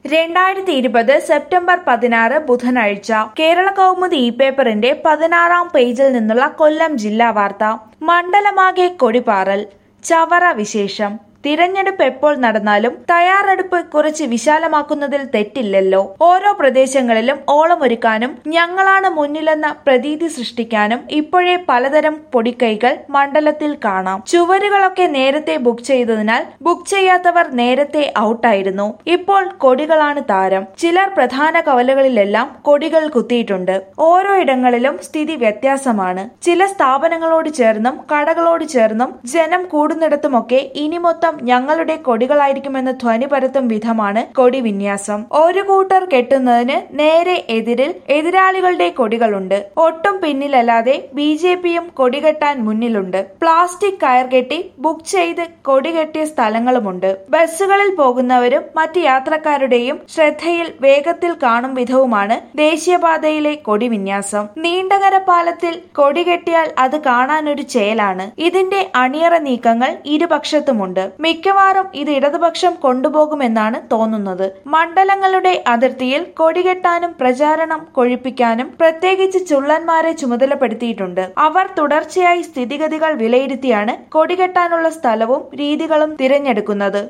രണ്ടായിരത്തി ഇരുപത് സെപ്റ്റംബർ പതിനാറ് ബുധനാഴ്ച കേരള കൗമുദി ഇ പേപ്പറിന്റെ പതിനാറാം പേജിൽ നിന്നുള്ള കൊല്ലം ജില്ലാ വാർത്ത മണ്ഡലമാകെ കൊടിപാറൽ ചവറ വിശേഷം തിരഞ്ഞെടുപ്പ് എപ്പോൾ നടന്നാലും തയ്യാറെടുപ്പ് കുറച്ച് വിശാലമാക്കുന്നതിൽ തെറ്റില്ലല്ലോ ഓരോ പ്രദേശങ്ങളിലും ഓളമൊരുക്കാനും ഞങ്ങളാണ് മുന്നിലെന്ന പ്രതീതി സൃഷ്ടിക്കാനും ഇപ്പോഴേ പലതരം പൊടിക്കൈകൾ മണ്ഡലത്തിൽ കാണാം ചുവരുകളൊക്കെ നേരത്തെ ബുക്ക് ചെയ്തതിനാൽ ബുക്ക് ചെയ്യാത്തവർ നേരത്തെ ഔട്ടായിരുന്നു ഇപ്പോൾ കൊടികളാണ് താരം ചിലർ പ്രധാന കവലകളിലെല്ലാം കൊടികൾ കുത്തിയിട്ടുണ്ട് ഓരോ ഇടങ്ങളിലും സ്ഥിതി വ്യത്യാസമാണ് ചില സ്ഥാപനങ്ങളോട് ചേർന്നും കടകളോട് ചേർന്നും ജനം കൂടുന്നിടത്തുമൊക്കെ ഇനി മൊത്തം ഞങ്ങളുടെ കൊടികളായിരിക്കുമെന്ന് ധ്വനി പരത്തും വിധമാണ് കൊടി വിന്യാസം ഒരു കൂട്ടർ കെട്ടുന്നതിന് നേരെ എതിരിൽ എതിരാളികളുടെ കൊടികളുണ്ട് ഒട്ടും പിന്നിലല്ലാതെ ബി ജെ പിയും കൊടികെട്ടാൻ മുന്നിലുണ്ട് പ്ലാസ്റ്റിക് കയർ കെട്ടി ബുക്ക് ചെയ്ത് കൊടി കെട്ടിയ സ്ഥലങ്ങളുമുണ്ട് ബസ്സുകളിൽ പോകുന്നവരും മറ്റ് യാത്രക്കാരുടെയും ശ്രദ്ധയിൽ വേഗത്തിൽ കാണും വിധവുമാണ് ദേശീയപാതയിലെ കൊടി വിന്യാസം നീണ്ടകര പാലത്തിൽ കൊടി കെട്ടിയാൽ അത് കാണാനൊരു ചേലാണ് ഇതിന്റെ അണിയറ നീക്കങ്ങൾ ഇരുപക്ഷത്തുമുണ്ട് മിക്കവാറും ഇത് ഇടതുപക്ഷം കൊണ്ടുപോകുമെന്നാണ് തോന്നുന്നത് മണ്ഡലങ്ങളുടെ അതിർത്തിയിൽ കൊടികെട്ടാനും പ്രചാരണം കൊഴിപ്പിക്കാനും പ്രത്യേകിച്ച് ചുള്ളന്മാരെ ചുമതലപ്പെടുത്തിയിട്ടുണ്ട് അവർ തുടർച്ചയായി സ്ഥിതിഗതികൾ വിലയിരുത്തിയാണ് കൊടികെട്ടാനുള്ള സ്ഥലവും രീതികളും തിരഞ്ഞെടുക്കുന്നത്